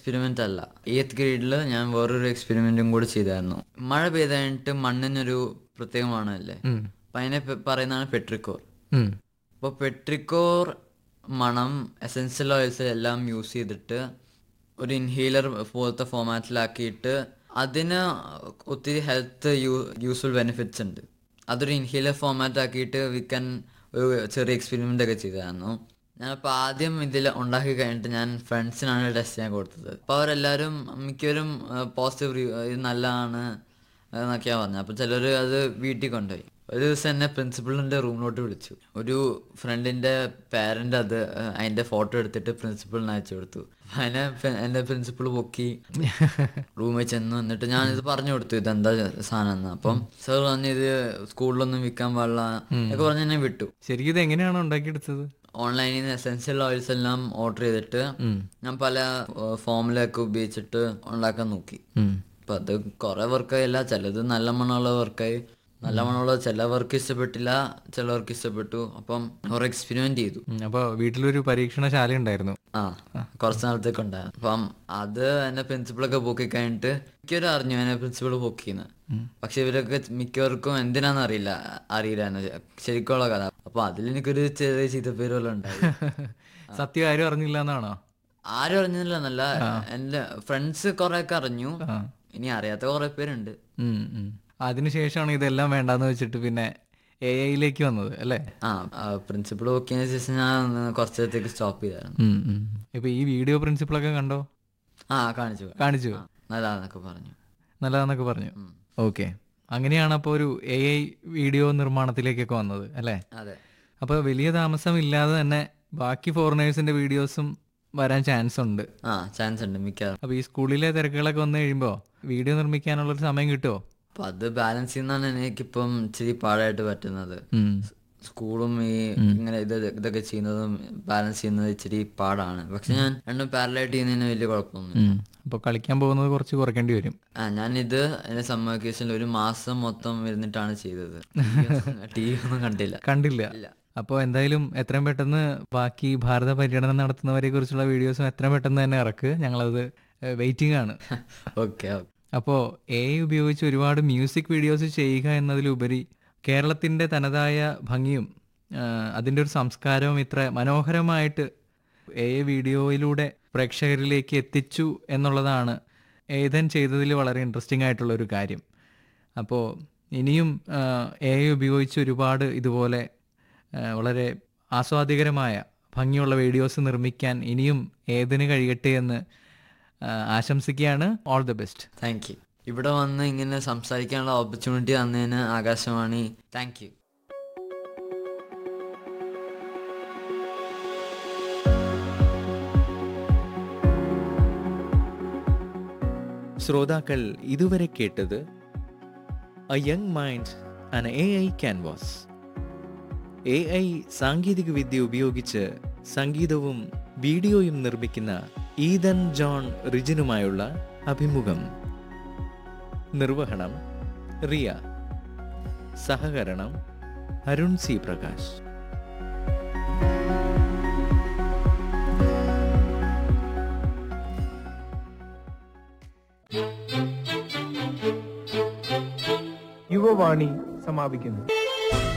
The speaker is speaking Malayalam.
എക്സ്പെരിമെന്റ് അല്ല എയ്ത്ത് ഗ്രേഡിൽ ഞാൻ വേറൊരു എക്സ്പെരിമെന്റും കൂടി ചെയ്തായിരുന്നു മഴ പെയ്ത് കഴിഞ്ഞിട്ട് മണ്ണിനൊരു പ്രത്യേകമാണല്ലേ ഉം. അപ്പൊ അതിനെ പെ- പറയുന്നതാണ് പെട്രിക്കോർ ഉം. അപ്പോൾ പെട്രിക്കോർ മണം എസെൻഷ്യൽ ഓയിൽസ് എല്ലാം യൂസ് ചെയ്തിട്ട് ഒരു ഇൻഹേലർ പോലത്തെ ഫോമാറ്റിലാക്കിയിട്ട് അതിന് ഒത്തിരി ഹെൽത്ത് യൂ യൂസ്ഫുൾ ബെനിഫിറ്റ്സ് ഉണ്ട് അതൊരു ഇൻഹേലർ ഫോമാറ്റ് ആക്കിയിട്ട് വി ക്യാൻ ഒരു ചെറിയ എക്സ്പെരിമെൻ്റ് ഒക്കെ ചെയ്തായിരുന്നു ഞാനപ്പോൾ ആദ്യം ഇതിൽ ഉണ്ടാക്കി കഴിഞ്ഞിട്ട് ഞാൻ ഫ്രണ്ട്സിനാണ് ടെസ്റ്റ് ചെയ്യാൻ കൊടുത്തത് അപ്പോൾ അവരെല്ലാവരും മിക്കവരും പോസിറ്റീവ് ഇത് നല്ലതാണ് എന്നൊക്കെയാണ് പറഞ്ഞത് അപ്പോൾ ചിലർ അത് വീട്ടിൽ കൊണ്ടുപോയി ഒരു ദിവസം എന്നെ പ്രിൻസിപ്പളിൻ്റെ റൂമിലോട്ട് വിളിച്ചു ഒരു ഫ്രണ്ടിൻ്റെ പാരൻ്റ് അത് ഏഹ്, അതിൻ്റെ ഫോട്ടോ എടുത്തിട്ട് പ്രിൻസിപ്പളിന് അയച്ചു കൊടുത്തു അപ്പൊ അതിനെ പ്രി- എൻ്റെ പ്രിൻസിപ്പൾ പൊക്കി റൂമിൽ ചെന്നു എന്നിട്ട് ഞാൻ ഇത് പറഞ്ഞു കൊടുത്തു ഇതെന്താ സാധനം എന്ന് അപ്പം സാർ പറഞ്ഞു ഇത് സ്കൂളിലൊന്നും വിൽക്കാൻ പാടില്ല ഒക്കെ പറഞ്ഞ് എന്നെ വിട്ടു ശരിക്കും ഇത് എങ്ങനെയാണ് ഉണ്ടാക്കിയെടുത്തത് ഓൺലൈനിൽ നിന്ന് എസെൻഷ്യൽ ഓയിൽസ് എല്ലാം ഓർഡർ ചെയ്തിട്ട് ഞാൻ പല ഫോമിലൊക്കെ ഉപയോഗിച്ചിട്ട് ഉണ്ടാക്കാൻ നോക്കി ഉം. അപ്പൊ അത് കുറെ വർക്കായില്ല ചിലത് നല്ല മണമുള്ള വർക്കായി നല്ല മണമുള്ള ചിലവർക്ക് ഇഷ്ടപ്പെട്ടില്ല ചിലവർക്ക് ഇഷ്ടപ്പെട്ടു അപ്പം കുറെ എക്സ്പെരിമെന്റ് ചെയ്തു ഉം. അപ്പൊ വീട്ടിലൊരു പരീക്ഷണശാല ഉണ്ടായിരുന്നു ആ കുറച്ച് നാളത്തേക്ക് ഉണ്ടായിരുന്നു അപ്പം അത് എന്നെ പ്രിൻസിപ്പളൊക്കെ പൊക്കി കഴിഞ്ഞിട്ട് മിക്കവരും അറിഞ്ഞു എന്നെ പ്രിൻസിപ്പൾ പൊക്കിന്ന് പക്ഷെ ഇവരൊക്കെ മിക്കവർക്കും എന്തിനാന്ന് അറിയില്ല അറിയില്ല ശരിക്കുള്ള കഥ അപ്പൊ അതിൽ എനിക്കൊരു ചെറിയ ചീത്തപ്പേര് പോലെ ഉണ്ടായി സത്യം ആരും അറിഞ്ഞില്ല എന്നാണോ ആരും അറിഞ്ഞില്ല എന്നല്ല എന്റെ ഫ്രണ്ട്സ് കുറെ ഒക്കെ അറിഞ്ഞു ആ. ഇനി അറിയാത്ത കുറെ പേരുണ്ട് ഉം, ഉം. അതിനുശേഷമാണ് ഇതെല്ലാം വേണ്ടാന്ന് വെച്ചിട്ട് പിന്നെ എ ഐയിലേക്ക് വന്നത് അല്ലേ ആ പ്രിൻസിപ്പൾ ഓക്കെ ശേഷം ഞാൻ ഒന്ന് കുറച്ച് നേരത്തേക്ക് സ്റ്റോപ്പ് ചെയ്തായിരുന്നു ഉം, ഉം. ഇപ്പൊ ഈ വീഡിയോ പ്രിൻസിപ്പിളൊക്കെ കണ്ടോ ആ കാണിച്ചു കാണിച്ചു ആ, നല്ലതാന്നൊക്കെ പറഞ്ഞു നല്ലതാന്നൊക്കെ പറഞ്ഞു ഉം. ഓക്കെ അങ്ങനെയാണ് അപ്പോൾ ഒരു എ ഐ വീഡിയോ നിർമ്മാണത്തിലേക്കൊക്കെ വന്നത് അല്ലേ അതെ അപ്പോൾ വലിയ താമസമില്ലാതെ തന്നെ ബാക്കി ഫോറിനേഴ്സിന്റെ വീഡിയോസും വരാൻ ചാൻസ് ഉണ്ട് ആ ചാൻസ് ഉണ്ട് മിക്കവാറും അപ്പോൾ ഈ സ്കൂളിലെ തിരക്കുകളൊക്കെ വന്നു കഴിയുമ്പോൾ വീഡിയോ നിർമ്മിക്കാനുള്ളൊരു സമയം കിട്ടുമോ അപ്പൊ അത് ബാലൻസ് ചെയ്യുന്നതാണ് എനിക്കിപ്പം ഇച്ചിരി പാടായിട്ട് പറ്റുന്നത് ഉം. സ്കൂളും ഈ ഇങ്ങനെ ഇത് ഇതൊക്കെ ചെയ്യുന്നതും ബാലൻസ് ചെയ്യുന്നത് ഇച്ചിരി പാടാണ് പക്ഷെ ഞാൻ രണ്ടും പാരലായിട്ട് ചെയ്യുന്നതിന് വലിയ കുഴപ്പമൊന്നുമില്ല ഉം. അപ്പോൾ കളിക്കാൻ പോകുന്നത് കുറച്ച് കുറയ്ക്കേണ്ടി വരും ആ ഞാനിത് എന്റെ സമ്മർ വെക്കേഷനിൽ ഒരു മാസം മൊത്തം ഇരുന്നിട്ടാണ് ചെയ്തത് ടി വി ഒന്നും കണ്ടില്ല കണ്ടില്ല ഇല്ല. അപ്പോൾ എന്തായാലും എത്രയും പെട്ടെന്ന് ബാക്കി ഭാരത പര്യടനം നടത്തുന്നവരെ കുറിച്ചുള്ള വീഡിയോസും എത്രയും പെട്ടെന്ന് തന്നെ ഇറക്ക് ഞങ്ങളത് വെയിറ്റിംഗ് ആണ് ഓക്കെ അപ്പോൾ എ ഉപയോഗിച്ച് ഒരുപാട് മ്യൂസിക് വീഡിയോസ് ചെയ്യുക എന്നതിലുപരി കേരളത്തിൻ്റെ തനതായ ഭംഗിയും ആ, അതിൻ്റെ ഒരു സംസ്കാരവും ഇത്ര മനോഹരമായിട്ട് എ വീഡിയോയിലൂടെ പ്രേക്ഷകരിലേക്ക് എത്തിച്ചു എന്നുള്ളതാണ് ഏതൻ ചെയ്തതിൽ വളരെ ഇൻട്രസ്റ്റിംഗ് ആയിട്ടുള്ള ഒരു കാര്യം അപ്പോൾ ഇനിയും എ ഉപയോഗിച്ച് ഒരുപാട് ഇതുപോലെ ആ, വളരെ ആസ്വാദികരമായ ഭംഗിയുള്ള വീഡിയോസ് നിർമ്മിക്കാൻ ഇനിയും ഏതിന് കഴിയട്ടെ എന്ന് ആ, ആശംസിക്കുകയാണ് all the best thank you ഇവിടെ വന്ന് ഇങ്ങനെ സംസാരിക്കാനുള്ള ഓപ്പർച്യൂണിറ്റി തന്നതിന് ആകാശവാണി താങ്ക് യു ശ്രോതാക്കൾ ഇതുവരെ കേട്ടത് a young mind and A I canvas A I സാങ്കേതിക വിദ്യ ഉപയോഗിച്ച് സംഗീതവും വീഡിയോയും നിർമ്മിക്കുന്ന ഈതൻ ജോൺ റിജിനുമായുള്ള അഭിമുഖം നിർവഹണം റിയ സഹകരണം അരുൺ സി പ്രകാശ് യുവവാണി സമാപിക്കുന്നു